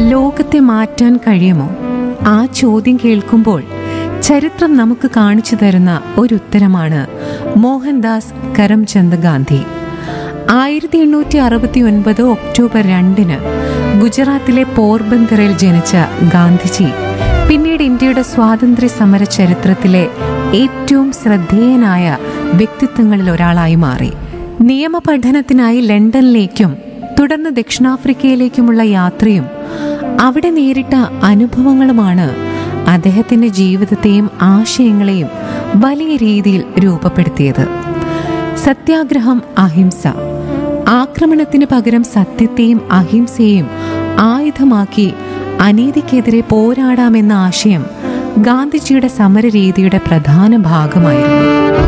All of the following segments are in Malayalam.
ലോകത്തെ മാറ്റാൻ കഴിയുമോ ആ ചോദ്യം കേൾക്കുമ്പോൾ ചരിത്രം നമുക്ക് കാണിച്ചു തരുന്ന ഒരു ഉത്തരമാണ് മോഹൻദാസ് കരംചന്ദ് ഗാന്ധി ആയിരത്തി എണ്ണൂറ്റി അറുപത്തി ഒൻപത് ഒക്ടോബർ രണ്ടിന് ഗുജറാത്തിലെ പോർബന്തറിൽ ജനിച്ച ഗാന്ധിജി പിന്നീട് ഇന്ത്യയുടെ സ്വാതന്ത്ര്യ സമര ചരിത്രത്തിലെ ഏറ്റവും ശ്രദ്ധേയനായ വ്യക്തിത്വങ്ങളിൽ ഒരാളായി മാറി നിയമപഠനത്തിനായി ലണ്ടനിലേക്കും തുടർന്ന് ദക്ഷിണാഫ്രിക്കയിലേക്കുമുള്ള യാത്രയും അവിടെ നേരിട്ട അനുഭവങ്ങളുമാണ് അദ്ദേഹത്തിന്റെ ജീവിതത്തെയും ആശയങ്ങളെയും വലിയ രീതിയിൽ രൂപപ്പെടുത്തിയത് സത്യാഗ്രഹം അഹിംസ ആക്രമണത്തിന് പകരം സത്യത്തെയും അഹിംസയെയും ആയുധമാക്കി അനീതിക്കെതിരെ പോരാടാമെന്ന ആശയം ഗാന്ധിജിയുടെ സമരരീതിയുടെ പ്രധാന ഭാഗമായിരുന്നു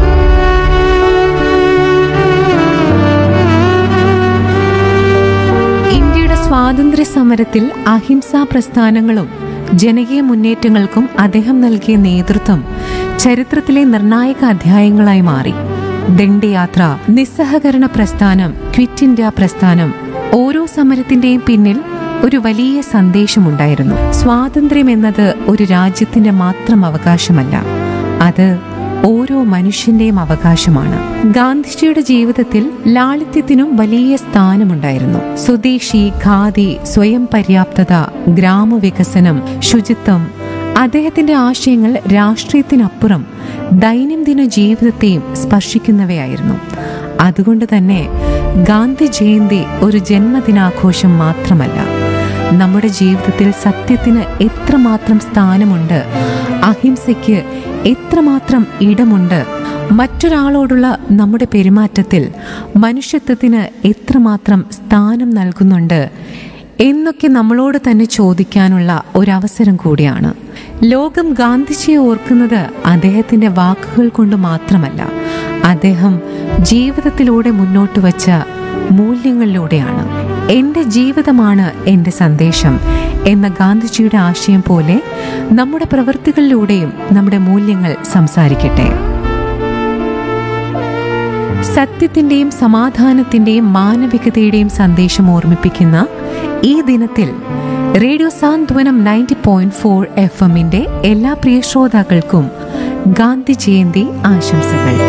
ഇന്ത്യയുടെ സ്വാതന്ത്ര്യ സമരത്തിൽ അഹിംസാ പ്രസ്ഥാനങ്ങളും ജനകീയ മുന്നേറ്റങ്ങൾക്കും അദ്ദേഹം നൽകിയ നേതൃത്വം ചരിത്രത്തിലെ നിർണായക അധ്യായങ്ങളായി മാറി ദണ്ഡിയാത്ര നിസ്സഹകരണ പ്രസ്ഥാനം ക്വിറ്റ് ഇന്ത്യ പ്രസ്ഥാനം ഓരോ സമരത്തിന്റെയും പിന്നിൽ ഒരു വലിയ സന്ദേശമുണ്ടായിരുന്നു സ്വാതന്ത്ര്യം എന്നത് ഒരു രാജ്യത്തിന്റെ മാത്രം അവകാശമല്ല അത് ഓരോ മനുഷ്യന്റെയും അവകാശമാണ് ഗാന്ധിജിയുടെ ജീവിതത്തിൽ ലാളിത്യത്തിനും വലിയ സ്ഥാനമുണ്ടായിരുന്നു സ്വദേശി ഖാദി സ്വയം പര്യാപ്തത ഗ്രാമവികസനം ശുചിത്വം അദ്ദേഹത്തിന്റെ ആശയങ്ങൾ രാഷ്ട്രീയത്തിനപ്പുറം ദൈനംദിന ജീവിതത്തെയും സ്പർശിക്കുന്നവയായിരുന്നു അതുകൊണ്ട് തന്നെ ഗാന്ധി ജയന്തി ഒരു ജന്മദിനാഘോഷം മാത്രമല്ല നമ്മുടെ ജീവിതത്തിൽ സത്യത്തിന് എത്രമാത്രം സ്ഥാനമുണ്ട് അഹിംസയ്ക്ക് എത്രമാത്രം ഇടമുണ്ട് മറ്റൊരാളോടുള്ള നമ്മുടെ പെരുമാറ്റത്തിൽ മനുഷ്യത്വത്തിന് എത്രമാത്രം സ്ഥാനം നൽകുന്നുണ്ട് എന്നൊക്കെ നമ്മളോട് തന്നെ ചോദിക്കാനുള്ള ഒരവസരം കൂടിയാണ് ലോകം ഗാന്ധിജിയെ ഓർക്കുന്നത് അദ്ദേഹത്തിന്റെ വാക്കുകൾ കൊണ്ട് മാത്രമല്ല അദ്ദേഹം ജീവിതത്തിലൂടെ മുന്നോട്ട് വച്ച മൂല്യങ്ങളിലൂടെയാണ് എൻ്റെ ജീവിതമാണ് എൻ്റെ സന്ദേശം എന്ന ഗാന്ധിജിയുടെ ആശയം പോലെ നമ്മുടെ പ്രവൃത്തികളിലൂടെയും നമ്മുടെ മൂല്യങ്ങൾ സംസാരിക്കട്ടെ സത്യത്തിന്റെയും സമാധാനത്തിന്റെയും മാനവികതയുടെയും സന്ദേശം ഓർമ്മിപ്പിക്കുന്ന ഈ ദിനത്തിൽ radio Santhwanam ninety point four F എമ്മിന്റെ എല്ലാ പ്രിയ ശ്രോതാക്കൾക്കും ഗാന്ധി ജയന്തി ആശംസകൾ